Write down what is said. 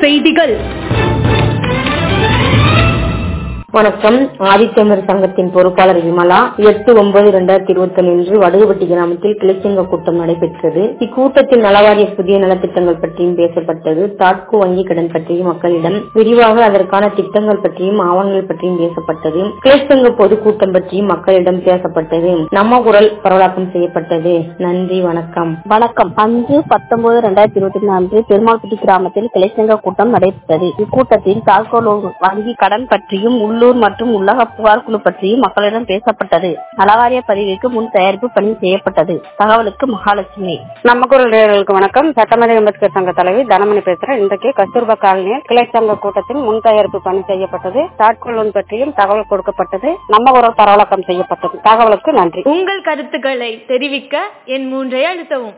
செய்திகள் வணக்கம் ஆதித்தமிழ் சங்கத்தின் பொறுப்பாளர் விமலா எட்டு ஒன்பது இரண்டாயிரத்தி இருபத்தி ஒன்று இன்று வடுகுபட்டி கிராமத்தில் கிளைச்சங்க கூட்டம் நடைபெற்றது இக்கூட்டத்தில் நலவாரிய புதிய நலத்திட்டங்கள் பற்றியும் பேசப்பட்டது தாட்கோ வங்கி கடன் பற்றியும் மக்களிடம் விரிவாக அதற்கான திட்டங்கள் பற்றியும் ஆவணங்கள் பற்றியும் பேசப்பட்டது கிளைச்சங்க பொதுக்கூட்டம் பற்றியும் மக்களிடம் பேசப்பட்டது நம்ம குரல் பரவலாக்கம் செய்யப்பட்டது நன்றி வணக்கம் வணக்கம் அஞ்சு பத்தொன்பது ரெண்டாயிரத்தி இருபத்தி நான்கு பெருமாள்பட்டி கிராமத்தில் கிளைச்சங்க கூட்டம் நடைபெற்றது இக்கூட்டத்தில் தாழ்கோல் வங்கி கடன் பற்றியும் உள்ளூர் மற்றும் உள்ளக புகார் குழு பற்றியும் மக்களிடம் பேசப்பட்டது நலவாரிய பதிவுக்கு முன் தயாரிப்பு பணி செய்யப்பட்டது தகவலுக்கு மகாலட்சுமி நம்ம குரல் நேயர்களுக்கு வணக்கம் சட்டமேதை அம்பேத்கர் சங்க தலைவி தனமணி பேசுறேன் இன்றைக்கு கஸ்தூர்பா காலனியில் கிளை சங்க கூட்டத்தில் முன் தயாரிப்பு பணி செய்யப்பட்டது தாட்கொள்ளன் பற்றியும் தகவல் கொடுக்கப்பட்டது நம்ம குரல் பரவலாக்கம் செய்யப்பட்டது தகவலுக்கு நன்றி உங்கள் கருத்துக்களை தெரிவிக்க என் மூன்றை அழுத்தவும்